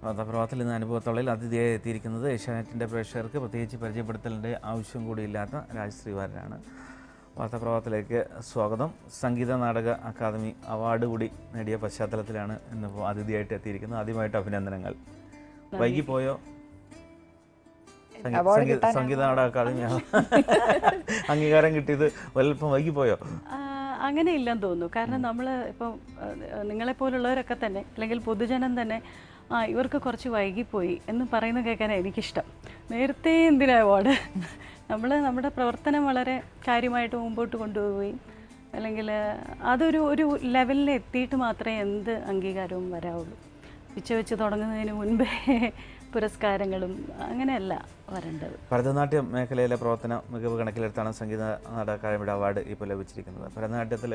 വാർത്താപ്രഭാതത്തിൽ ഇന്ന് അനുഭവത്തോളിൽ അതിഥിയായി എത്തിയിരിക്കുന്നത് ഏഷ്യാനെറ്റിൻ്റെ പ്രേക്ഷകർക്ക് പ്രത്യേകിച്ച് പരിചയപ്പെടുത്തലിൻ്റെ ആവശ്യം കൂടിയില്ലാത്ത രാജശ്രീ വാര്യനാണ് വാർത്താപ്രഭാതത്തിലേക്ക് സ്വാഗതം സംഗീത നാടക അക്കാദമി അവാർഡ് കൂടി നേടിയ പശ്ചാത്തലത്തിലാണ് ഇന്നിപ്പോൾ അതിഥിയായിട്ട് എത്തിയിരിക്കുന്നത് ആദ്യമായിട്ട് അഭിനന്ദനങ്ങൾ വൈകി പോയോ സംഗീ- Award സംഗീത- കിട്ടാനാണ്. സംഗീത നാടക അക്കാദമി അംഗീകാരം കിട്ടിയത് വല്ലപ്പം വൈകി പോയോ ആ, അങ്ങനെ ഇല്ലെന്ന് തോന്നുന്നു കാരണം നമ്മൾ ഇപ്പം നിങ്ങളെപ്പോലുള്ളവരൊക്കെ തന്നെ അല്ലെങ്കിൽ പൊതുജനം തന്നെ ആ ഇവർക്ക് കുറച്ച് വൈകിപ്പോയി എന്ന് പറയുന്നത് കേൾക്കാൻ എനിക്കിഷ്ടം നേരത്തെ എന്തിനാ അവാർഡ് നമ്മൾ നമ്മുടെ പ്രവർത്തനം വളരെ കാര്യമായിട്ട് മുമ്പോട്ട് കൊണ്ടുപോവുകയും അല്ലെങ്കിൽ അതൊരു ഒരു ലെവലിൽ എത്തിയിട്ട് മാത്രമേ എന്ത് അംഗീകാരവും വരാവുള്ളൂ പിച്ച വെച്ച് തുടങ്ങുന്നതിന് മുൻപേ പുരസ്കാരങ്ങളും അങ്ങനെയല്ല വരേണ്ടത് ഭരതനാട്യം മേഖലയിലെ പ്രവർത്തന മികവ് കണക്കിലെടുത്താണ് സംഗീത നാടക അക്കാദമിയുടെ അവാർഡ് ഇപ്പോൾ ലഭിച്ചിരിക്കുന്നത് ഭരതനാട്യത്തിൽ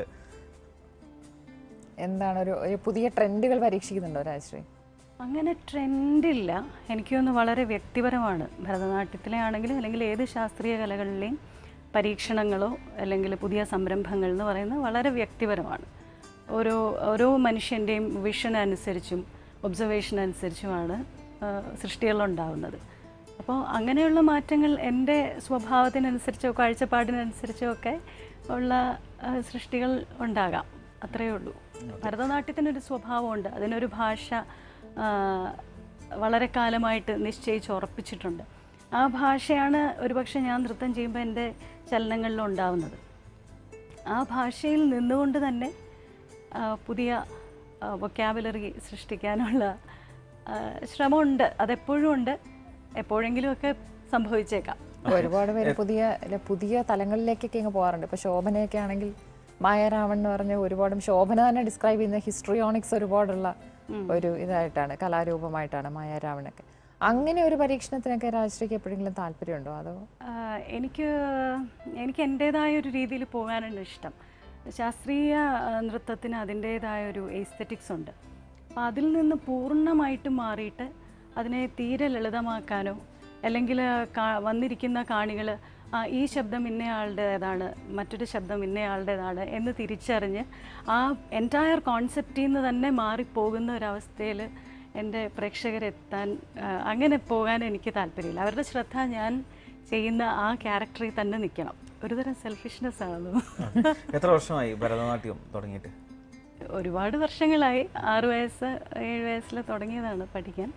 എന്താണ് ഒരു ഒരു പുതിയ ട്രെൻഡുകൾ പരീക്ഷിക്കുന്നുണ്ടോ രാജശ്രീ അങ്ങനെ ട്രെൻഡില്ല എനിക്ക് തോന്നുന്നു വളരെ വ്യക്തിപരമാണ് ഭരതനാട്യത്തിലെ ആണെങ്കിലും അല്ലെങ്കിൽ ഏത് ശാസ്ത്രീയ കലകളിലെയും പരീക്ഷണങ്ങളോ അല്ലെങ്കിൽ പുതിയ സംരംഭങ്ങൾ എന്ന് പറയുന്നത് വളരെ വ്യക്തിപരമാണ് ഓരോ ഓരോ മനുഷ്യൻ്റെയും വിഷൻ അനുസരിച്ചും ഒബ്സർവേഷൻ അനുസരിച്ചുമാണ് ആ, സൃഷ്ടികളുണ്ടാവുന്നത് അപ്പോൾ അങ്ങനെയുള്ള മാറ്റങ്ങൾ എൻ്റെ സ്വഭാവത്തിനനുസരിച്ചോ കാഴ്ചപ്പാടിനനുസരിച്ചോ ഒക്കെ ഉള്ള ആ, സൃഷ്ടികൾ ഉണ്ടാകാം അത്രയേ ഉള്ളൂ ഭരതനാട്യത്തിനൊരു സ്വഭാവമുണ്ട് അതിനൊരു ഭാഷ ആ, വളരെ കാലമായിട്ട് നിശ്ചയിച്ച് ഉറപ്പിച്ചിട്ടുണ്ട് ആ ഭാഷയാണ് ഒരുപക്ഷെ ഞാൻ നൃത്തം ചെയ്യുമ്പോൾ എൻ്റെ ചലനങ്ങളിൽ ഉണ്ടാവുന്നത് ആ ഭാഷയിൽ നിന്നുകൊണ്ട് തന്നെ ആ, പുതിയ വൊക്കാബുലറി സൃഷ്ടിക്കാനുള്ള ആ, ശ്രമമുണ്ട് അതെപ്പോഴും ഉണ്ട് എപ്പോഴെങ്കിലുമൊക്കെ സംഭവിച്ചേക്കാം ഒരുപാട് പേര് പുതിയ അല്ല, പുതിയ തലങ്ങളിലേക്കൊക്കെ ഇങ്ങ് പോകാറുണ്ട് ഇപ്പൊ ശോഭനയൊക്കെ ആണെങ്കിൽ മായരാവൺ എന്ന് പറഞ്ഞ ഒരുപാടും ശോഭന തന്നെ ഡിസ്ക്രൈബ് ചെയ്യുന്ന ഹിസ്ട്രിയോണിക്സ് ഒരുപാടുള്ള ഒരു ഇതായിട്ടാണ് കലാരൂപമായിട്ടാണ് മായാരാവണൊക്കെ അങ്ങനെ ഒരു പരീക്ഷണത്തിനൊക്കെ രാജശ്രീക്ക് എപ്പോഴെങ്കിലും താല്പര്യമുണ്ടോ അതോ ആ, എനിക്ക് എനിക്ക് എൻ്റേതായ ഒരു രീതിയിൽ പോകാനാണ് ഇഷ്ടം ശാസ്ത്രീയ ആ, നൃത്തത്തിന് അതിൻ്റേതായ ഒരു എസ്തറ്റിക്സ് ഉണ്ട് അപ്പോൾ അതിൽ നിന്ന് പൂർണ്ണമായിട്ടും മാറിയിട്ട് അതിനെ തീരെ ലളിതമാക്കാനോ അല്ലെങ്കിൽ കാ- വന്നിരിക്കുന്ന കാണികൾ ഈ ശബ്ദം ഇന്നയാളുടേതാണ് മറ്റൊരു ശബ്ദം ഇന്നയാളുടേതാണ് എന്ന് തിരിച്ചറിഞ്ഞ് ആ എൻറ്റയർ കോൺസെപ്റ്റിൽ നിന്ന് തന്നെ മാറിപ്പോകുന്ന ഒരവസ്ഥയിൽ എൻ്റെ പ്രേക്ഷകരെത്താൻ ആ, അങ്ങനെ പോകാൻ എനിക്ക് താല്പര്യമില്ല അവരുടെ ശ്രദ്ധ ഞാൻ ചെയ്യുന്ന ആ ക്യാരക്ടറിൽ തന്നെ നിൽക്കണം ഒരുതരം സെൽഫിഷ്നെസ് ആണ് എത്ര വർഷമായി ഭരതനാട്യം തുടങ്ങിയിട്ട് ഒരുപാട് വർഷങ്ങളായി ആറ് വയസ്സ് ഏഴ് വയസ്സിൽ തുടങ്ങിയതാണ് പഠിക്കാൻ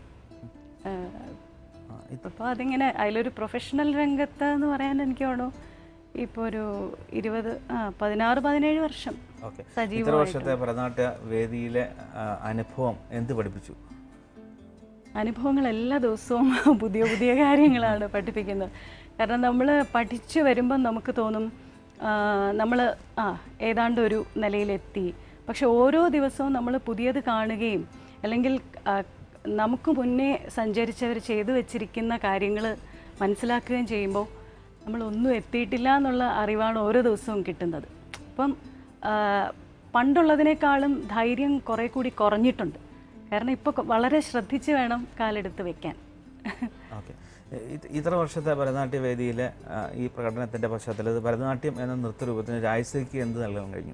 ആ, ഇത് അപ്പോൾ അതിങ്ങനെ അതിലൊരു പ്രൊഫഷണൽ രംഗത്ത് എന്ന് പറയാൻ എനിക്ക് തോന്നുന്നു ഇപ്പോൾ ഒരു ഇരുപത് ആ പതിനാറ് പതിനേഴ് വർഷം ഓക്കെ ഇത്ര സജീവമായിട്ട് വർഷത്തെ ഭരതനാട്യ വേദിയിലെ ആ, അനുഭവം എന്ത് പഠിപ്പിച്ചു അനുഭവങ്ങൾ എല്ലാ ദിവസവും പുതിയ പുതിയ കാര്യങ്ങളാണ് പഠിപ്പിക്കുന്നത് കാരണം നമ്മൾ പഠിച്ചു വരുമ്പം നമുക്ക് തോന്നും നമ്മൾ ആ ഏതാണ്ട് ഒരു നിലയിലെത്തി പക്ഷെ ഓരോ ദിവസവും നമ്മൾ പുതിയത് കാണുകയും അല്ലെങ്കിൽ ആ, നമുക്ക് മുന്നേ സഞ്ചരിച്ചവർ ചെയ്തു വെച്ചിരിക്കുന്ന കാര്യങ്ങൾ മനസ്സിലാക്കുകയും ചെയ്യുമ്പോൾ നമ്മളൊന്നും എത്തിയിട്ടില്ല എന്നുള്ള അറിവാണ് ഓരോ ദിവസവും കിട്ടുന്നത് അപ്പം ആ, പണ്ടുള്ളതിനേക്കാളും ധൈര്യം കുറേ കൂടി കുറഞ്ഞിട്ടുണ്ട് കാരണം ഇപ്പോൾ വളരെ ശ്രദ്ധിച്ച് വേണം കാലെടുത്ത് വെക്കാൻ ഓക്കെ ഇത്ര വർഷത്തെ ഭരതനാട്യ വേദിയിലെ ആ, ഈ പ്രകടനത്തിൻ്റെ പശ്ചാത്തലത്തിൽ ഭരതനാട്യം എന്ന നൃത്തരൂപത്തിന് രാജശ്രീക്ക് എന്ത് നൽകാൻ കഴിഞ്ഞു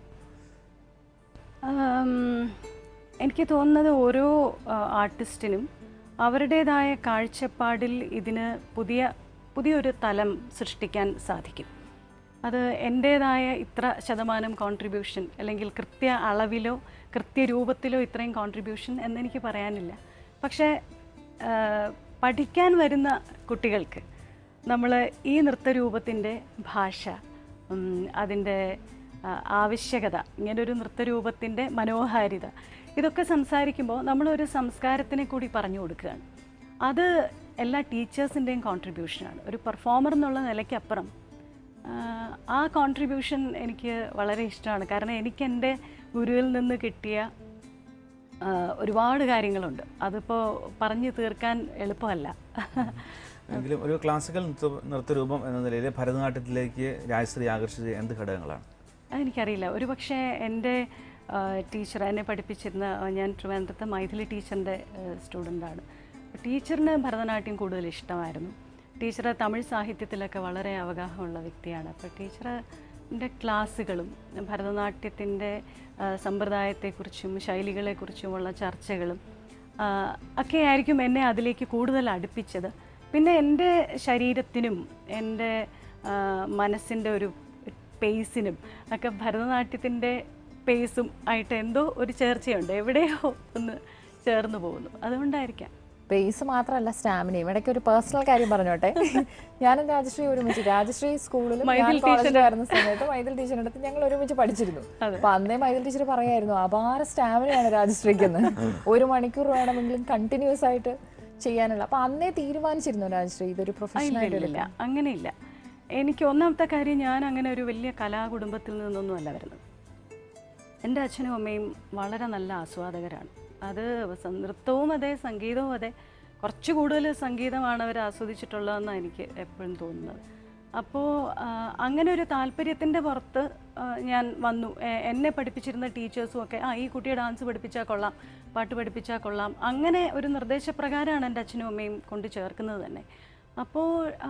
ആം, എനിക്ക് തോന്നുന്നത് ഓരോ ആ, ആർട്ടിസ്റ്റിനും അവരുടേതായ കാഴ്ചപ്പാടിൽ ഇതിന് പുതിയ പുതിയൊരു തലം സൃഷ്ടിക്കാൻ സാധിക്കും അത് എൻ്റേതായ ഇത്ര ശതമാനം കോൺട്രിബ്യൂഷൻ അല്ലെങ്കിൽ കൃത്യ അളവിലോ കൃത്യരൂപത്തിലോ ഇത്രയും കോൺട്രിബ്യൂഷൻ എന്നെനിക്ക് പറയാനില്ല പക്ഷേ ആ, പഠിക്കാൻ വരുന്ന കുട്ടികൾക്ക് നമ്മൾ ഈ നൃത്തരൂപത്തിൻ്റെ ഭാഷ ഉം, അതിൻ്റെ ആ, ആവശ്യകത ഇങ്ങനൊരു നൃത്തരൂപത്തിൻ്റെ മനോഹാരിത ഇതൊക്കെ സംസാരിക്കുമ്പോൾ നമ്മളൊരു സംസ്കാരത്തിനെ കൂടി പറഞ്ഞു കൊടുക്കുകയാണ് അത് എല്ലാ ടീച്ചേഴ്സിൻ്റെയും കോൺട്രിബ്യൂഷനാണ് ഒരു പെർഫോമർ എന്നുള്ള നിലയ്ക്കപ്പുറം ആ, ആ കോൺട്രിബ്യൂഷൻ എനിക്ക് വളരെ ഇഷ്ടമാണ് കാരണം എനിക്ക് എൻ്റെ ഗുരുവിൽ നിന്ന് കിട്ടിയ ആ, ഒരുപാട് കാര്യങ്ങളുണ്ട് അതിപ്പോൾ പറഞ്ഞു തീർക്കാൻ എളുപ്പമല്ല എങ്കിലും ഒരു ക്ലാസിക്കൽ നൃത്ത നൃത്തരൂപം എന്ന നിലയിൽ ഭരതനാട്യത്തിലേക്ക് രാജശ്രീ ആകർഷിച്ചത് എന്ത് ഘടകങ്ങളാണ് അതെനിക്കറിയില്ല ഒരു പക്ഷേ എൻ്റെ ടീച്ചർ എന്നെ പഠിപ്പിച്ചിരുന്ന ആ, ഞാൻ ട്രിവാൻഡ്രത്തെ മൈഥിലി ടീച്ചറിൻ്റെ സ്റ്റുഡൻ്റാണ് ടീച്ചറിന് ഭരതനാട്യം കൂടുതൽ ഇഷ്ടമായിരുന്നു ടീച്ചർ തമിഴ് സാഹിത്യത്തിലൊക്കെ വളരെ അവഗാഹമുള്ള വ്യക്തിയാണ് അപ്പോൾ ടീച്ചറിൻ്റെ ക്ലാസ്സുകളും ഭരതനാട്യത്തിൻ്റെ ആ, സമ്പ്രദായത്തെക്കുറിച്ചും ശൈലികളെക്കുറിച്ചുമുള്ള ചർച്ചകളും ആ, ഒക്കെ ആയിരിക്കും എന്നെ അതിലേക്ക് കൂടുതൽ അടുപ്പിച്ചത് പിന്നെ എൻ്റെ ശരീരത്തിനും എൻ്റെ ആ, മനസ്സിൻ്റെ ഒരു പേസിനും ഒക്കെ ഭരതനാട്യത്തിൻ്റെ പേസും ആയിട്ട് എന്തോ ഒരു ചേർച്ചയുണ്ട് എവിടെയോ ഒന്ന് ചേർന്ന് പോകുന്നു അതുകൊണ്ടായിരിക്കാം ബേസ് മാത്രമല്ല സ്റ്റാമിനയും ഇടയ്ക്ക് ഒരു പേഴ്സണൽ കാര്യം പറഞ്ഞോട്ടെ ഞാനും രാജശ്രീ ഒരുമിച്ച് രാജശ്രീ സ്കൂളിൽ ഞാൻ കോളേജിലായിരുന്ന സമയത്ത് മൈതിൽ ടീച്ചറിന്റെ അടുത്ത് ഞങ്ങൾ ഒരുമിച്ച് പഠിച്ചിരുന്നു അപ്പൊ അന്നേ മൈതിൽ ടീച്ചർ പറയായിരുന്നു അപാര സ്റ്റാമിനയാണ് രാജശ്രീക്കെന്ന് ഒരു മണിക്കൂർ വേണമെങ്കിലും കണ്ടിന്യൂസ് ആയിട്ട് ചെയ്യാനുള്ള അപ്പൊ അന്നേ തീരുമാനിച്ചിരുന്നു രാജശ്രീ ഇതൊരു പ്രൊഫഷൻ ആയിട്ട് ഇല്ല അങ്ങനെയില്ല എനിക്ക് ഒന്നാമത്തെ കാര്യം ഞാൻ അങ്ങനെ ഒരു വലിയ കലാകുടുംബത്തിൽ നിന്നൊന്നും അല്ല വരുന്നത് എൻ്റെ അച്ഛനും അമ്മയും വളരെ നല്ല ആസ്വാദകരാണ് അത് സ- നൃത്തവും അതെ സംഗീതവും അതെ കുറച്ച് കൂടുതൽ സംഗീതമാണ് അവർ ആസ്വദിച്ചിട്ടുള്ളതെന്നാണ് എനിക്ക് എപ്പോഴും തോന്നുന്നത് അപ്പോൾ അങ്ങനെ ഒരു താല്പര്യത്തിൻ്റെ പുറത്ത് ആ, ഞാൻ വന്നു എ- എന്നെ പഠിപ്പിച്ചിരുന്ന ടീച്ചേഴ്സും ഒക്കെ ആ ഈ കുട്ടിയെ ഡാൻസ് പഠിപ്പിച്ചാൽ കൊള്ളാം പാട്ട് പഠിപ്പിച്ചാൽ കൊള്ളാം അങ്ങനെ ഒരു നിർദ്ദേശപ്രകാരമാണ് എൻ്റെ അച്ഛനും അമ്മയും കൊണ്ട് ചേർക്കുന്നത് തന്നെ അപ്പോൾ ആ,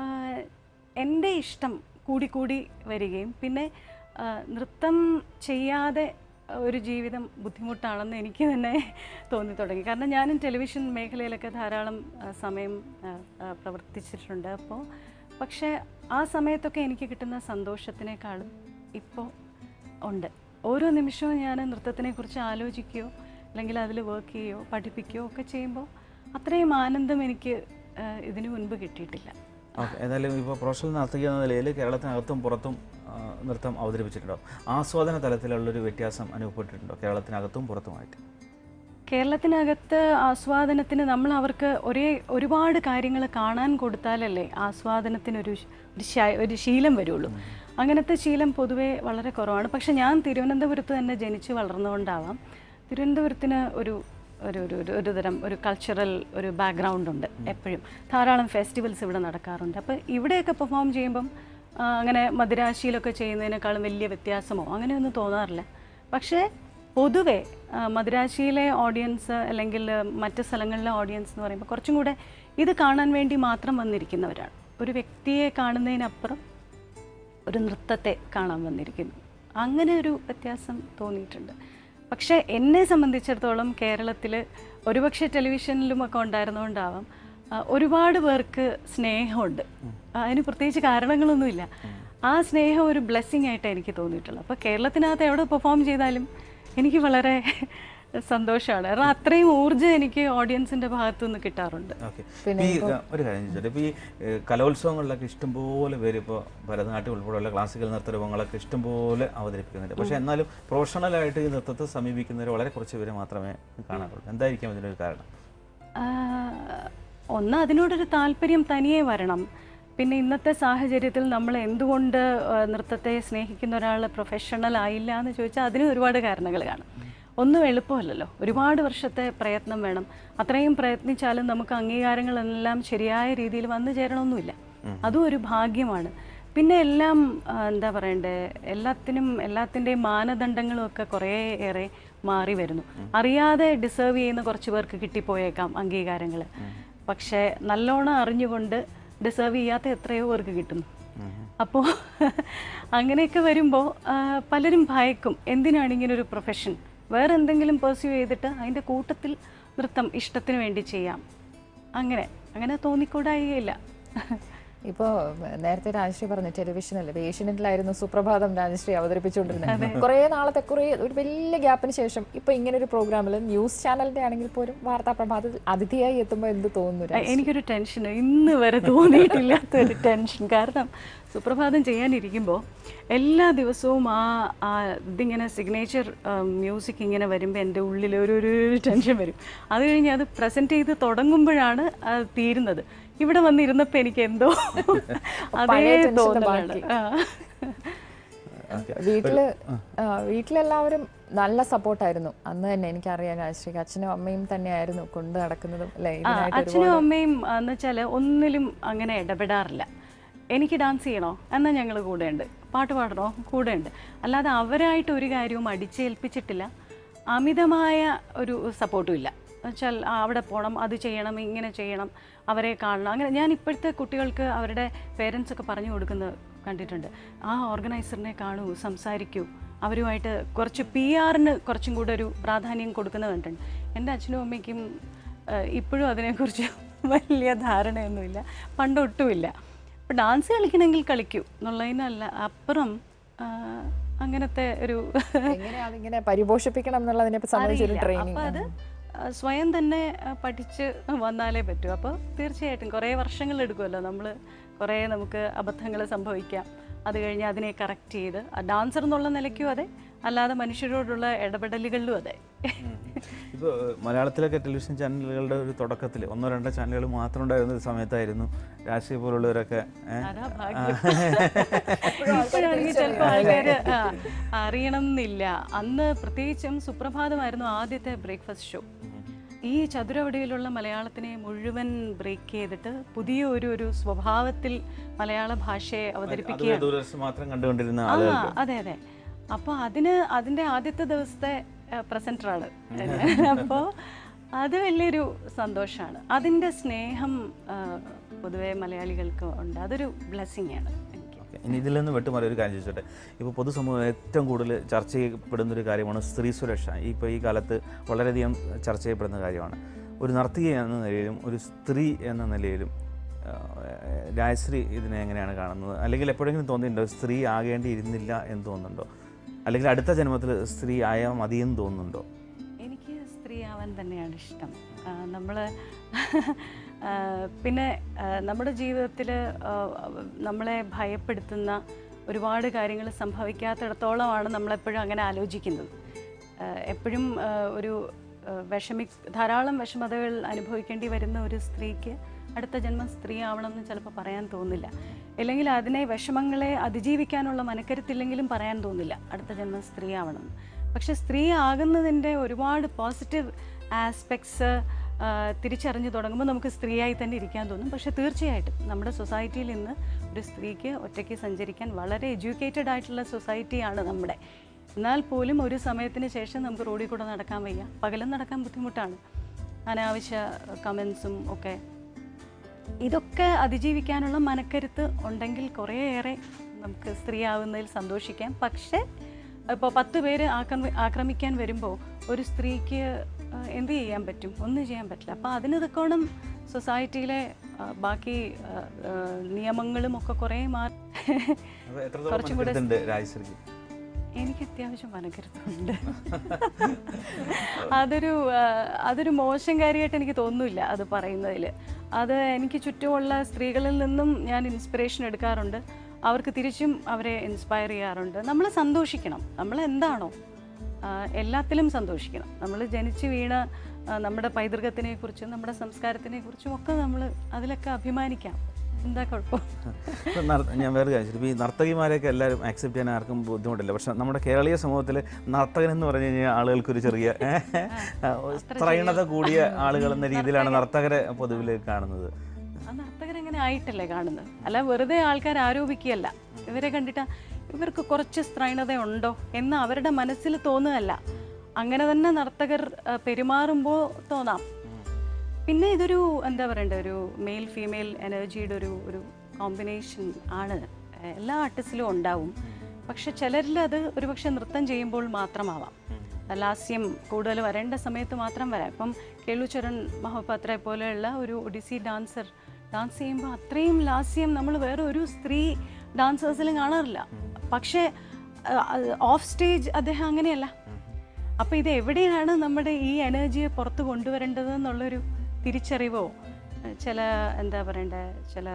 എൻ്റെ ഇഷ്ടം കൂടിക്കൂടി വരികയും പിന്നെ ആ, നൃത്തം ചെയ്യാതെ ഒരു ജീവിതം ബുദ്ധിമുട്ടാണെന്ന് എനിക്ക് തന്നെ തോന്നി തുടങ്ങി കാരണം ഞാനും ടെലിവിഷൻ മേഖലയിലൊക്കെ ധാരാളം ആ, സമയം ആ, ആ, പ്രവർത്തിച്ചിട്ടുണ്ട് അപ്പോൾ പക്ഷേ ആ സമയത്തൊക്കെ എനിക്ക് കിട്ടുന്ന സന്തോഷത്തിനേക്കാളും ഇപ്പോൾ ഉണ്ട് ഓരോ നിമിഷവും ഞാൻ നൃത്തത്തിനെക്കുറിച്ച് ആലോചിക്കുകയോ അല്ലെങ്കിൽ അതിൽ വർക്ക് ചെയ്യുകയോ പഠിപ്പിക്കുകയോ ഒക്കെ ചെയ്യുമ്പോൾ അത്രയും ആനന്ദം എനിക്ക് ആ, ഇതിനു മുൻപ് കിട്ടിയിട്ടില്ല ഓക്കെ ഏതായാലും ഇപ്പോൾ പ്രൊഫഷണൽ നർത്തകി എന്ന നിലയിൽ കേരളത്തിനകത്തും പുറത്തും ആ, നൃത്തം അവതരിപ്പിച്ചിട്ടുണ്ടോ ആസ്വാദന തലത്തിലുള്ളൊരു വ്യത്യാസം അനുഭവപ്പെട്ടിട്ടുണ്ടോ കേരളത്തിനകത്തും പുറത്തുമായിട്ട് കേരളത്തിനകത്ത് ആസ്വാദനത്തിന് നമ്മൾ അവർക്ക് ഒരേ ഒരുപാട് കാര്യങ്ങൾ കാണാൻ കൊടുത്താലല്ലേ ആസ്വാദനത്തിനൊരു ശ- ഒരു ശ- ഒരു ശീലം വരുള്ളൂ അങ്ങനത്തെ ശീലം പൊതുവേ വളരെ കുറവാണ് പക്ഷെ ഞാൻ തിരുവനന്തപുരത്ത് തന്നെ ജനിച്ച് വളർന്നുകൊണ്ടാവാം തിരുവനന്തപുരത്തിന് ഒരു ഒരു ഒരു ഒരു- ഒരു തരം ഒരു കൾച്ചറൽ ഒരു ബാക്ക്ഗ്രൗണ്ട് ഉണ്ട് എപ്പോഴും ധാരാളം ഫെസ്റ്റിവൽസ് ഇവിടെ നടക്കാറുണ്ട് അപ്പോൾ ഇവിടെയൊക്കെ പെർഫോം ചെയ്യുമ്പം ആ, അങ്ങനെ മദിരാശിയിലൊക്കെ ചെയ്യുന്നതിനേക്കാളും വലിയ വ്യത്യാസമോ അങ്ങനെയൊന്നും തോന്നാറില്ല പക്ഷേ പൊതുവെ ആ, മദിരാശിയിലെ ഓഡിയൻസ് അല്ലെങ്കിൽ ആ, മറ്റ് സ്ഥലങ്ങളിലെ ഓഡിയൻസ് എന്ന് പറയുമ്പോൾ കുറച്ചും കൂടെ ഇത് കാണാൻ വേണ്ടി മാത്രം വന്നിരിക്കുന്നവരാണ് ഒരു വ്യക്തിയെ കാണുന്നതിനപ്പുറം ഒരു നൃത്തത്തെ കാണാൻ വന്നിരിക്കുന്നു അങ്ങനെ ഒരു വ്യത്യാസം തോന്നിയിട്ടുണ്ട് പക്ഷേ എന്നെ സംബന്ധിച്ചിടത്തോളം കേരളത്തിൽ ഒരുപക്ഷെ ടെലിവിഷനിലും ഒക്കെ ഉണ്ടായിരുന്നുകൊണ്ടാവാം ആ, ഒരുപാട് പേർക്ക് സ്നേഹമുണ്ട് ആ, അതിന് പ്രത്യേകിച്ച് കാരണങ്ങളൊന്നുമില്ല ആ സ്നേഹം ഒരു ബ്ലെസ്സിങ് ആയിട്ട് എനിക്ക് തോന്നിയിട്ടുള്ളത് അപ്പോൾ കേരളത്തിനകത്ത് എവിടെ പെർഫോം ചെയ്താലും എനിക്ക് വളരെ സന്തോഷമാണ് കാരണം അത്രയും ഊർജ്ജം എനിക്ക് ഓഡിയൻസിൻ്റെ ഭാഗത്തുനിന്ന് കിട്ടാറുണ്ട് ഓക്കെ ഈ ആ, ഒരു കാര്യം ചോദിച്ചോട്ടെ ഇപ്പോൾ ഈ ഏഹ്, കലോത്സവങ്ങളിലൊക്കെ ഇഷ്ടംപോലെ പേര് ഇപ്പോൾ ഭരതനാട്യം ഉൾപ്പെടെയുള്ള ക്ലാസിക്കൽ നൃത്തരൂപങ്ങളൊക്കെ ഇഷ്ടംപോലെ അവതരിപ്പിക്കുന്നുണ്ട് പക്ഷേ എന്നാലും പ്രൊഫഷണലായിട്ട് ഈ നൃത്തത്തെ സമീപിക്കുന്നവർ വളരെ കുറച്ച് പേര് മാത്രമേ കാണാറുള്ളൂ എന്തായിരിക്കും ഇതിനൊരു കാരണം ആഹ് ഒന്ന് അതിനോടൊരു താല്പര്യം തനിയെ വരണം പിന്നെ ഇന്നത്തെ സാഹചര്യത്തിൽ നമ്മൾ എന്തുകൊണ്ട് ആഹ് നൃത്തത്തെ സ്നേഹിക്കുന്ന ഒരാൾ പ്രൊഫഷണൽ ആയില്ല എന്ന് ചോദിച്ചാൽ അതിന് ഒരുപാട് കാരണങ്ങൾ കാണും ഒന്നും എളുപ്പമല്ലല്ലോ ഒരുപാട് വർഷത്തെ പ്രയത്നം വേണം അത്രയും പ്രയത്നിച്ചാലും നമുക്ക് അംഗീകാരങ്ങളെല്ലാം ശരിയായ രീതിയിൽ വന്നു ചേരണമെന്നില്ല അതും ഒരു ഭാഗ്യമാണ് പിന്നെ എല്ലാം ആ, എന്താ പറയണ്ടേ എല്ലാത്തിനും എല്ലാത്തിൻ്റെയും മാനദണ്ഡങ്ങളും ഒക്കെ കുറേ ഏറെ മാറി വരുന്നു അറിയാതെ ഡിസേർവ് ചെയ്യുന്ന കുറച്ച് പേർക്ക് കിട്ടിപ്പോയേക്കാം അംഗീകാരങ്ങൾ പക്ഷേ നല്ലോണം അറിഞ്ഞുകൊണ്ട് ഡിസേർവ് ചെയ്യാത്ത എത്രയോ പേർക്ക് കിട്ടുന്നു അപ്പോൾ അങ്ങനെയൊക്കെ വരുമ്പോൾ പലരും ഭയക്കും എന്തിനാണ് ഇങ്ങനെ ഒരു പ്രൊഫഷൻ വേറെ എന്തെങ്കിലും പെർസ്യൂ ചെയ്തിട്ട് അതിൻ്റെ കൂട്ടത്തിൽ നൃത്തം ഇഷ്ടത്തിന് വേണ്ടി ചെയ്യാം അങ്ങനെ അങ്ങനെ തോന്നിക്കൂടായില്ല ഇപ്പോ നേരത്തെ രാജശ്രീ പറഞ്ഞു ടെലിവിഷനല്ലേ ഏഷ്യനെറ്റിലായിരുന്നു സുപ്രഭാതം രാജശ്രീ അവതരിപ്പിച്ചുകൊണ്ടിരുന്നത് കുറേ നാളത്തെ കുറേ ഒരു വലിയ ഗ്യാപ്പിന് ശേഷം ഇപ്പൊ ഇങ്ങനെ ഒരു പ്രോഗ്രാമിൽ ന്യൂസ് ചാനലിന്റെ ആണെങ്കിൽ പോലും വാർത്താ പ്രഭാതത്തിൽ അതിഥിയായി എത്തുമ്പോൾ എന്ത് തോന്നുന്നു രാജശ്രീ? എനിക്കൊരു ടെൻഷൻ ഇന്ന് വരെ തോന്നിയിട്ടില്ലാത്തൊരു ടെൻഷൻ കാരണം സുപ്രഭാതം ചെയ്യാനിരിക്കുമ്പോൾ എല്ലാ ദിവസവും ആ ആ ഇതിങ്ങനെ സിഗ്നേച്ചർ മ്യൂസിക് ഇങ്ങനെ വരുമ്പോൾ എൻ്റെ ഉള്ളിൽ ഒരു ഒരു ഒരു ടെൻഷൻ വരും അത് കഴിഞ്ഞ് അത് പ്രസൻറ്റ് ചെയ്ത് തുടങ്ങുമ്പോഴാണ് അത് തീരുന്നത് ഇവിടെ വന്നിരുന്നപ്പോൾ എനിക്ക് എന്തോ അതേ പഴയ tension തോന്നലാണ് ബാക്കി. ആ. വീട്ടില് ആ, വീട്ടിലെല്ലാവരും നല്ല സപ്പോർട്ടായിരുന്നു അന്ന് തന്നെ എനിക്കറിയാം രാജശ്രീ അച്ഛനും അമ്മയും തന്നെയായിരുന്നു കൊണ്ട് നടക്കുന്നതും അല്ലെ ആ, ഇതിനായിട്ട് അച്ഛനും അമ്മയും എന്ന് വെച്ചാൽ ഒന്നിലും അങ്ങനെ ഇടപെടാറില്ല എനിക്ക് ഡാൻസ് ചെയ്യണോ എന്നാൽ ഞങ്ങൾ കൂടെയുണ്ട് പാട്ട് പാടണോ കൂടെയുണ്ട് അല്ലാതെ അവരായിട്ട് ഒരു കാര്യവും അടിച്ചേൽപ്പിച്ചിട്ടില്ല അമിതമായ ഒരു സപ്പോർട്ടും ഇല്ല വെച്ചാൽ ആ, അവിടെ പോകണം അത് ചെയ്യണം ഇങ്ങനെ ചെയ്യണം അവരെ കാണണം അങ്ങനെ ഞാൻ ഇപ്പോഴത്തെ കുട്ടികൾക്ക് അവരുടെ പേരൻസ് ഒക്കെ പറഞ്ഞു കൊടുക്കുന്നത് കണ്ടിട്ടുണ്ട് ആ ഓർഗനൈസറിനെ കാണൂ സംസാരിക്കൂ അവരുമായിട്ട് കുറച്ച് പി ആറിന് കുറച്ചും കൂടെ ഒരു പ്രാധാന്യം കൊടുക്കുന്നത് കണ്ടിട്ടുണ്ട് എൻ്റെ അച്ഛനും അമ്മയ്ക്കും ഇപ്പോഴും അതിനെക്കുറിച്ച് വലിയ ധാരണയൊന്നുമില്ല പണ്ടൊട്ടുമില്ല അപ്പോൾ ഡാൻസ് കളിക്കണമെങ്കിൽ കളിക്കൂ എന്നുള്ളതിനല്ല അപ്പുറം ആ, അങ്ങനത്തെ ഒരു എങ്ങനെ അതിങ്ങനെ പരിപോഷിപ്പിക്കണം എന്നുള്ളതിനെ സംബന്ധിച്ചൊരു അറിയില്ല. ട്രെയിനിങ് അപ്പൊ അത് ആ, സ്വയം തന്നെ ആ, പഠിച്ച് വന്നാലേ പറ്റൂ അപ്പോൾ തീർച്ചയായിട്ടും കുറേ വർഷങ്ങൾ എടുക്കുമല്ലോ നമ്മൾ കുറേ നമുക്ക് അബദ്ധങ്ങൾ സംഭവിക്കാം അത് കഴിഞ്ഞ് അതിനെ കറക്റ്റ് ചെയ്ത് ഡാൻസർ എന്നുള്ള നിലയ്ക്കും അതെ അല്ലാതെ മനുഷ്യരോടുള്ള ഇടപെടലുകളിലും അതെ ഇപ്പോൾ മലയാളത്തിലൊക്കെ ടെലിവിഷൻ ചാനലുകളുടെ ഒരു തുടക്കത്തിൽ ഒന്നോ രണ്ടോ ചാനലുകൾ മാത്രം ഉണ്ടായിരുന്ന ഒരു സമയത്തായിരുന്നു രാഷ്ട്രീയ പോലുള്ളവരൊക്കെ ഏ, അതാ ഭാഗ്യം ഇപ്പോഴാണെങ്കിൽ ചിലപ്പോൾ ആൾക്കാർ അറിയണം എന്നില്ല അന്ന് പ്രത്യേകിച്ചും സുപ്രഭാതമായിരുന്നു ആദ്യത്തെ ബ്രേക്ക്ഫാസ്റ്റ് ഷോ ഈ ചതുരവടിയിലുള്ള മലയാളത്തിനെ മുഴുവൻ ബ്രേക്ക് ചെയ്തിട്ട് പുതിയ ഒരു ഒരു സ്വഭാവത്തിൽ മലയാള ഭാഷയെ അത് അവതരിപ്പിക്കുകയാണ് ദൂരദർശൻ മാത്രം കണ്ടുകൊണ്ടിരുന്ന ആ ആളുകൾക്ക് അതെ അതെ അപ്പോൾ അതിന് അതിൻ്റെ ആദ്യത്തെ ദിവസത്തെ പ്രസൻറ്ററാണ് അപ്പോൾ അത് വലിയൊരു സന്തോഷമാണ് അതിൻ്റെ സ്നേഹം ആ, പൊതുവെ മലയാളികൾക്ക് ഉണ്ട് അതൊരു ബ്ലെസ്സിങ് ആണ് എനിക്ക് ഓക്കെ ഇനി ഇതിൽ നിന്ന് വെട്ടുമാറി ഒരു കാര്യം ചോദിച്ചോട്ടെ ഇപ്പോൾ പൊതുസമൂഹം ഏറ്റവും കൂടുതൽ ചർച്ച ചെയ്യപ്പെടുന്ന ഒരു കാര്യമാണ് സ്ത്രീ സുരക്ഷ ഇപ്പോൾ ഈ കാലത്ത് വളരെയധികം ചർച്ച ചെയ്യപ്പെടുന്ന കാര്യമാണ് ഒരു നർത്തകി എന്ന നിലയിലും ഒരു സ്ത്രീ എന്ന നിലയിലും ആ, രാജശ്രീ ഇതിനെ എങ്ങനെയാണ് കാണുന്നത് അല്ലെങ്കിൽ എപ്പോഴെങ്കിലും തോന്നിയിട്ടുണ്ടോ സ്ത്രീ ആകേണ്ടിയിരുന്നില്ല എന്ന് തോന്നുന്നുണ്ടോ അല്ലെങ്കിൽ അടുത്ത ജന്മത്തിൽ സ്ത്രീ ആയാൽ മതിയെന്ന് തോന്നുന്നുണ്ടോ എനിക്ക് സ്ത്രീ ആവാൻ തന്നെയാണ് ഇഷ്ടം നമ്മൾ പിന്നെ ആ, നമ്മുടെ ജീവിതത്തിൽ നമ്മളെ ഭയപ്പെടുത്തുന്ന ഒരുപാട് കാര്യങ്ങൾ സംഭവിക്കാത്തിടത്തോളമാണ് നമ്മളെപ്പോഴും അങ്ങനെ ആലോചിക്കുന്നത് ആ, എപ്പോഴും ആ, ഒരു ആ, വിഷമി ധാരാളം വിഷമതകൾ അനുഭവിക്കേണ്ടി വരുന്ന ഒരു സ്ത്രീക്ക് അടുത്ത ജന്മം സ്ത്രീ ആവണമെന്ന് ചിലപ്പോൾ പറയാൻ തോന്നില്ല അല്ലെങ്കിൽ അതിനെ വിഷമങ്ങളെ അതിജീവിക്കാനുള്ള മനക്കരുത്തില്ലെങ്കിലും പറയാൻ തോന്നില്ല അടുത്ത ജന്മം സ്ത്രീ ആവണം പക്ഷെ സ്ത്രീ ആകുന്നതിൻ്റെ ഒരുപാട് പോസിറ്റീവ് ആസ്പെക്ട്സ് തിരിച്ചറിഞ്ഞു തുടങ്ങുമ്പോൾ നമുക്ക് സ്ത്രീയായി തന്നെ ഇരിക്കാൻ തോന്നും പക്ഷെ തീർച്ചയായിട്ടും നമ്മുടെ സൊസൈറ്റിയിൽ ഇന്ന് ഒരു സ്ത്രീക്ക് ഒറ്റയ്ക്ക് സഞ്ചരിക്കാൻ വളരെ എഡ്യൂക്കേറ്റഡ് ആയിട്ടുള്ള സൊസൈറ്റിയാണ് നമ്മുടെ എന്നാൽ പോലും ഒരു സമയത്തിന് ശേഷം നമുക്ക് റോഡിൽ കൂടെ നടക്കാൻ വയ്യ പകലും നടക്കാൻ ബുദ്ധിമുട്ടാണ് അനാവശ്യ കമൻസും ഒക്കെ ഇതൊക്കെ അതിജീവിക്കാനുള്ള മനക്കരുത്ത് ഉണ്ടെങ്കിൽ കുറേയേറെ നമുക്ക് സ്ത്രീ ആവുന്നതിൽ സന്തോഷിക്കാം പക്ഷേ ഇപ്പോൾ പത്ത് പേര് ആക്രമി ആക്രമിക്കാൻ വരുമ്പോൾ ഒരു സ്ത്രീക്ക് ആ, എന്ത് ചെയ്യാൻ പറ്റും ഒന്നും ചെയ്യാൻ പറ്റില്ല അപ്പോൾ അതിന് തക്കോണം സൊസൈറ്റിയിലെ ആ, ബാക്കി ആ, ആ, നിയമങ്ങളും ഒക്കെ കുറേ മാറി അപ്പോൾ എത്രത്തോളം കുറച്ചും കൂടെ മനസ്സിലുണ്ട് രാജശ്രീക്ക് എനിക്ക് അത്യാവശ്യം മനക്കരുത്തുണ്ട് അതൊരു ആ, അതൊരു മോശം കാര്യമായിട്ട് എനിക്ക് തോന്നുന്നില്ല അത് പറയുന്നതിൽ അത് എനിക്ക് ചുറ്റുമുള്ള സ്ത്രീകളിൽ നിന്നും ഞാൻ ഇൻസ്പിറേഷൻ എടുക്കാറുണ്ട് അവർക്ക് തിരിച്ചും അവരെ ഇൻസ്പയർ ചെയ്യാറുണ്ട് നമ്മൾ സന്തോഷിക്കണം നമ്മൾ എന്താണോ ആ, എല്ലാത്തിലും സന്തോഷിക്കണം നമ്മൾ ജനിച്ച് വീണ ആ, നമ്മുടെ പൈതൃകത്തിനെ കുറിച്ചും നമ്മുടെ സംസ്കാരത്തിനെ കുറിച്ചും ഒക്കെ നമ്മൾ അതിലൊക്കെ അഭിമാനിക്കാം എന്താ കുഴപ്പം ഇപ്പൊ നർ- ഞാൻ വേറെ കാര്യം ചോദിച്ചു. ഇപ്പൊ ഈ നർത്തകിമാരെയൊക്കെ എല്ലാവരും ആക്സെപ്റ്റ് ചെയ്യാൻ ആർക്കും ബുദ്ധിമുട്ടില്ല പക്ഷെ നമ്മുടെ കേരളീയ സമൂഹത്തിൽ നർത്തകൻ എന്ന് പറഞ്ഞു കഴിഞ്ഞാൽ ആളുകൾക്കൊരു ചെറിയ സ്ത്രൈണത കൂടിയ ആളുകൾ എന്ന രീതിയിലാണ് നർത്തകരെ പൊതുവിൽ കാണുന്നത് ആ നർത്തകരങ്ങനെ ആയിട്ടല്ലേ കാണുന്നത് അല്ല വെറുതെ ആൾക്കാർ ആരോപിക്കുകയല്ല ഇവരെ കണ്ടിട്ട് ഇവർക്ക് കുറച്ച് സ്ത്രൈണത ഉണ്ടോ എന്ന് അവരുടെ മനസ്സിൽ തോന്നുകയല്ല അങ്ങനെ തന്നെ നർത്തകർ ആ, പെരുമാറുമ്പോൾ തോന്നാം പിന്നെ ഇതൊരു എന്താ പറയണ്ടേ ഒരു മെയിൽ ഫീമെയിൽ എനർജിയുടെ ഒരു ഒരു കോമ്പിനേഷൻ ആണ് എല്ലാ ആർട്ടിസ്റ്റിലും ഉണ്ടാവും പക്ഷെ ചിലരിൽ അത് ഒരുപക്ഷെ നൃത്തം ചെയ്യുമ്പോൾ മാത്രമാവാം ലാസ്യം കൂടുതൽ വരേണ്ട സമയത്ത് മാത്രം വരാം ഇപ്പം കേളുചരൺ മഹോപാത്രയെ പോലെയുള്ള ഒരു ഒഡിസി ഡാൻസർ ഡാൻസ് ചെയ്യുമ്പോൾ അത്രയും ലാസ്യം നമ്മൾ വേറെ ഒരു സ്ത്രീ ഡാൻസേഴ്സിലും കാണാറില്ല പക്ഷേ ഓഫ് സ്റ്റേജ് അദ്ദേഹം അങ്ങനെയല്ല അപ്പോൾ ഇത് എവിടെയാണ് നമ്മുടെ ഈ എനർജിയെ പുറത്ത് കൊണ്ടുവരേണ്ടത് എന്നുള്ളൊരു തിരിച്ചറിവോ ഏഹ് ചില എന്താ പറയണ്ടേ ചില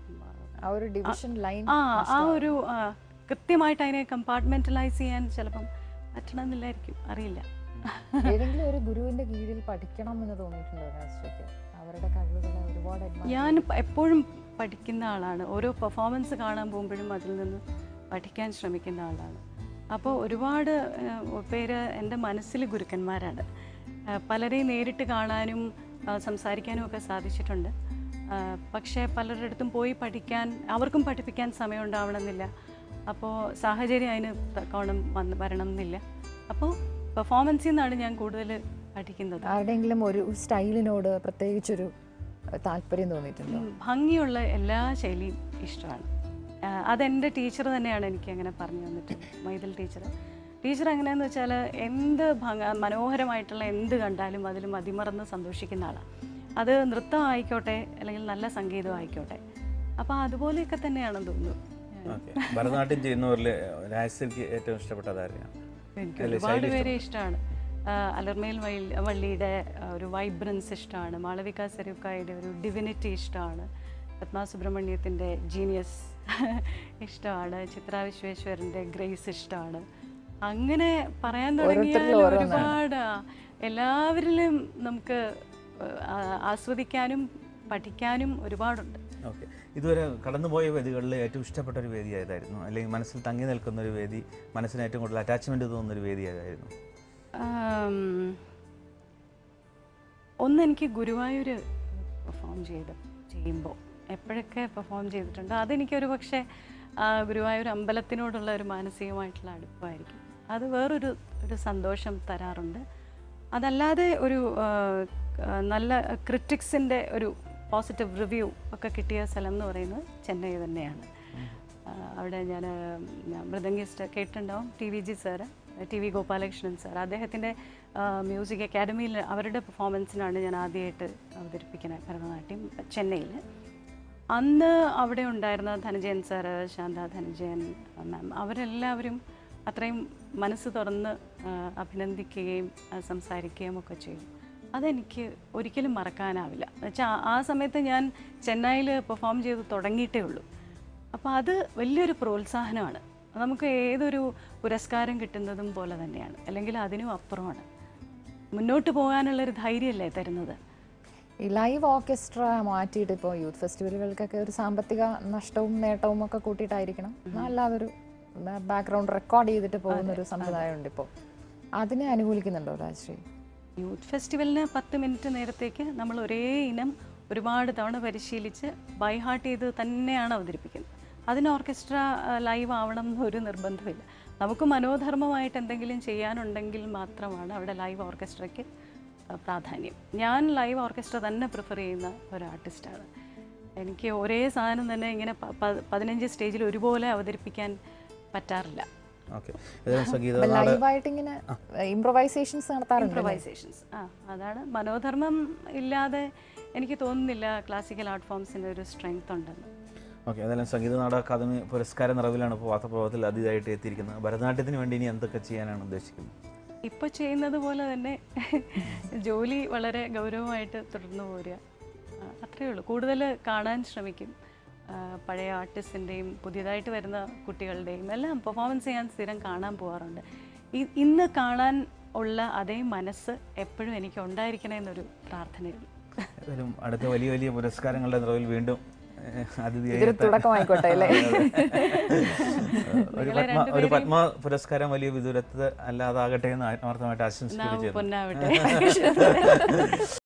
ആ ഒരു ഡിവിഷൻ ലൈൻ ആ ആ ഒരു ആ, കൃത്യമായിട്ട് അതിനെ കമ്പാർട്ട്മെന്റലൈസ് ചെയ്യാൻ ചിലപ്പം പറ്റണമെന്നില്ലായിരിക്കും അറിയില്ല ഏതെങ്കിലും ഒരു ഗുരുവിന്റെ കീഴിൽ പഠിക്കണം എന്ന് തോന്നിയിട്ടുണ്ടോ രാഷ്ട്രീയക്ക് അവരുടെ കഴിവുകളെ ഒരുപാട് admire ഞാൻ പ- എപ്പോഴും പഠിക്കുന്ന ആളാണ് ഓരോ പെർഫോമൻസ് കാണാൻ പോകുമ്പോഴും അതിൽ നിന്ന് പഠിക്കാൻ ശ്രമിക്കുന്ന ആളാണ് അപ്പോൾ ഒരുപാട് ഏഹ്, പേര് എൻ്റെ മനസ്സിൽ ഗുരുക്കന്മാരാണ് ഏഹ്, പലരെയും നേരിട്ട് കാണാനും ആ, സംസാരിക്കാനും ഒക്കെ സാധിച്ചിട്ടുണ്ട് ആ, പക്ഷേ പലരുടെ അടുത്തും പോയി പഠിക്കാൻ അവർക്കും പഠിപ്പിക്കാൻ സമയം ഉണ്ടാവണമെന്നില്ല അപ്പോൾ സാഹചര്യം അതിന് തക്കോണം വന്ന് വരണം എന്നില്ല അപ്പോൾ പെർഫോമൻസിൽ നിന്നാണ് ഞാൻ കൂടുതൽ പഠിക്കുന്നത് ആരുടെയെങ്കിലും ഒരു സ്റ്റൈലിനോട് പ്രത്യേകിച്ചൊരു ഏഹ്, താല്പര്യം തോന്നിയിട്ടുണ്ടോ ഉം, ഭംഗിയുള്ള എല്ലാ ശൈലിയും ഇഷ്ടമാണ് ആ, അതെൻ്റെ ടീച്ചർ തന്നെയാണ് എനിക്ക് അങ്ങനെ പറഞ്ഞു തന്നിട്ട് മൈതൽ ടീച്ചർ ടീച്ചർ എങ്ങനെയാന്ന് വെച്ചാൽ എന്ത് ഭംഗ മനോഹരമായിട്ടുള്ള എന്ത് കണ്ടാലും അതിൽ മതിമറന്ന് സന്തോഷിക്കുന്ന ആളാണ് അത് നൃത്തം ആയിക്കോട്ടെ അല്ലെങ്കിൽ നല്ല സംഗീതം ആയിക്കോട്ടെ അപ്പോൾ അതുപോലെയൊക്കെ തന്നെയാണെന്ന് തോന്നുന്നു ഓക്കെ ഭരതനാട്യം ചെയ്യുന്നവരിൽ രാജശ്രീക്ക് ഏറ്റവും ഇഷ്ടപ്പെട്ടത് ആരെയാണ് എനിക്ക് ഒരുപാട് പേരെ ഇഷ്ടമാണ് അലർമേൽ വൈൽ വള്ളിയുടെ ആ, ഒരു വൈബ്രൻസ് ഇഷ്ടമാണ് മാളവിക സെരൂക്കായുടെ ഒരു ഡിവിനിറ്റി ഇഷ്ടമാണ് പത്മ സുബ്രഹ്മണ്യത്തിൻ്റെ ജീനിയസ് ഇഷ്ടമാണ് ചിത്ര വിശ്വേശ്വരൻ്റെ ഗ്രേസ് ഇഷ്ടമാണ് അങ്ങനെ പറയാൻ തുടങ്ങിയാൽ ഒരുപാട് ആ, എല്ലാവരിലും നമുക്ക് ആ, ആസ്വദിക്കാനും പഠിക്കാനും ഒരുപാടുണ്ട് ഓക്കെ ഇതുവരെ കടന്നുപോയ വേദികളിൽ ഏറ്റവും ഇഷ്ടപ്പെട്ട ഒരു വേദി ഏതായിരുന്നു അല്ലെങ്കിൽ മനസ്സിൽ തങ്ങി നിൽക്കുന്ന ഒരു വേദി മനസ്സിന് ഏറ്റവും കൂടുതൽ അറ്റാച്ച്മെന്റ് തോന്നുന്ന ഒരു വേദി ഏതായിരുന്നു ആം, ഒന്ന് എനിക്ക് ഗുരുവായൂർ പെർഫോം ചെയ്ത് ചെയ്യുമ്പോൾ എപ്പോഴൊക്കെ പെർഫോം ചെയ്തിട്ടുണ്ടോ അതെനിക്കൊരു പക്ഷേ ആ, ഗുരുവായൂർ അമ്പലത്തിനോടുള്ള ഒരു മാനസികമായിട്ടുള്ള അടുപ്പമായിരിക്കും അത് വേറൊരു ഒരു സന്തോഷം തരാറുണ്ട് അതല്ലാതെ ഒരു ആ, ആ, നല്ല ക്രിറ്റിക്സിൻ്റെ ഒരു പോസിറ്റീവ് റിവ്യൂ ഒക്കെ കിട്ടിയ സ്ഥലം എന്ന് പറയുന്നത് ചെന്നൈ തന്നെയാണ് ആ, അവിടെ ഞാൻ മൃദംഗിസ്റ്റ് കേട്ടിട്ടുണ്ടാവും T V G sir T V Gopalakrishnan sir അദ്ദേഹത്തിൻ്റെ മ്യൂസിക് അക്കാഡമിയിൽ അവരുടെ പെർഫോമൻസിനാണ് ഞാൻ ആദ്യമായിട്ട് അവതരിപ്പിക്കുന്നത് ഭരതനാട്യം ചെന്നൈയിൽ അന്ന് അവിടെ ഉണ്ടായിരുന്ന ധനജയൻ സാറ് ശാന്ത ധനജയൻ മാം അവരെല്ലാവരും അത്രയും മനസ്സ് തുറന്ന് ആ, അഭിനന്ദിക്കുകയും ആ, സംസാരിക്കുകയും ഒക്കെ ചെയ്തു അതെനിക്ക് ഒരിക്കലും മറക്കാനാവില്ല എന്നുവെച്ചാൽ ആ സമയത്ത് ഞാൻ ചെന്നൈയിൽ പെർഫോം ചെയ്ത് തുടങ്ങിയിട്ടേ ഉള്ളൂ അപ്പോൾ അത് വലിയൊരു പ്രോത്സാഹനമാണ് നമുക്ക് ഏതൊരു പുരസ്കാരം കിട്ടുന്നതും പോലെ തന്നെയാണ് അല്ലെങ്കിൽ അതിനും അപ്പുറമാണ് മുന്നോട്ട് പോകാനുള്ളൊരു ധൈര്യമല്ലേ തരുന്നത് ഈ ലൈവ് ഓർക്കസ്ട്ര മാറ്റിയിട്ട് ഇപ്പോൾ യൂത്ത് ഫെസ്റ്റിവലുകൾക്കൊക്കെ ഒരു സാമ്പത്തിക നഷ്ടവും നേട്ടവും ഒക്കെ കൂട്ടിയിട്ടായിരിക്കണം അല്ലാതെ ഒരു ബാക്ക്ഗ്രൗണ്ട് റെക്കോർഡ് ചെയ്തിട്ട് പോകുന്ന ഒരു സമ്പ്രദായമുണ്ട് ഇപ്പോൾ അതിനെ അനുകൂലിക്കുന്നുണ്ടോ രാജശ്രീ യൂത്ത് ഫെസ്റ്റിവലിന് പത്ത് മിനിറ്റ് നേരത്തേക്ക് നമ്മൾ ഒരേ ഇനം ഒരുപാട് തവണ പരിശീലിച്ച് ബൈ ഹാർട്ട് ചെയ്ത് തന്നെയാണ് അവതരിപ്പിക്കുന്നത് അതിന് ഓർക്കസ്ട്ര ലൈവ് ആവണം എന്നൊരു നിർബന്ധമില്ല നമുക്ക് മനോധർമ്മമായിട്ട് എന്തെങ്കിലും ചെയ്യാനുണ്ടെങ്കിൽ മാത്രമാണ് അവിടെ ലൈവ് ഓർക്കസ്ട്രയ്ക്ക് ആ, പ്രാധാന്യം ഞാൻ ലൈവ് ഓർക്കസ്ട്ര തന്നെ പ്രിഫർ ചെയ്യുന്ന ഒരു ആർട്ടിസ്റ്റാണ് എനിക്ക് ഒരേ സാധനം തന്നെ ഇങ്ങനെ പ- പ- പതിനഞ്ച് സ്റ്റേജിൽ ഒരുപോലെ അവതരിപ്പിക്കാൻ പറ്റാറില്ല ഓക്കെ ഏതായാലും സംഗീത അപ്പൊ ലൈവായിട്ട് ഇങ്ങനെ ഇംപ്രവൈസേഷൻസ് നടത്താറുണ്ട് ഇംപ്രവൈസേഷൻസ് ആ അതാണ് മനോധർമ്മം ഇല്ലാതെ എനിക്ക് തോന്നുന്നില്ല ക്ലാസിക്കൽ ആർട്ട് ഫോംസിന് ഒരു സ്ട്രെങ്ത് ഉണ്ടെന്ന് ഓക്കെ ഏതായാലും സംഗീത നാടക അക്കാദമി പുരസ്കാര നിറവിലാണ് ഇപ്പോൾ വാർത്താപ്രഭാവത്തിൽ അതിഥിയായിട്ട് എത്തിയിരിക്കുന്നത് ഭരതനാട്യത്തിന് വേണ്ടി ഇനി എന്തൊക്കെ ചെയ്യാനാണ് ഉദ്ദേശിക്കുന്നത് ഇപ്പോൾ ചെയ്യുന്നത് പോലെ തന്നെ ജോലി വളരെ ഗൗരവമായിട്ട് തുടർന്നു പോരുക ആ, അത്രയേ ഉള്ളൂ കൂടുതൽ കാണാൻ ശ്രമിക്കും ആ, പഴയ ആർട്ടിസ്റ്റിൻ്റെയും പുതിയതായിട്ട് വരുന്ന കുട്ടികളുടെയും എല്ലാം പെർഫോമൻസ് ഞാൻ സ്ഥിരം കാണാൻ പോകാറുണ്ട് ഇ- ഇന്ന് കാണാൻ ഉള്ള അതേ മനസ്സ് എപ്പോഴും എനിക്ക് ഉണ്ടായിരിക്കണേ എന്നൊരു പ്രാർത്ഥനയുള്ളൂ ഏതായാലും അടുത്ത വലിയ വലിയ പുരസ്കാരങ്ങളുടെ നിറവിൽ വീണ്ടും ഏഹ്, അതിഥിയായി ഇതൊരു എത്താൻ- തുടക്കമായിക്കോട്ടെ അല്ലേ ഒരു പത്മ ഒരു പത്മ പുരസ്കാരം വലിയ വിദൂരത്ത് അല്ലാതാകട്ടെ എന്ന് ആത്മാർത്ഥമായിട്ട് ആശംസിക്കുകയും ചെയ്യുന്നു പൊന്നാവട്ടെ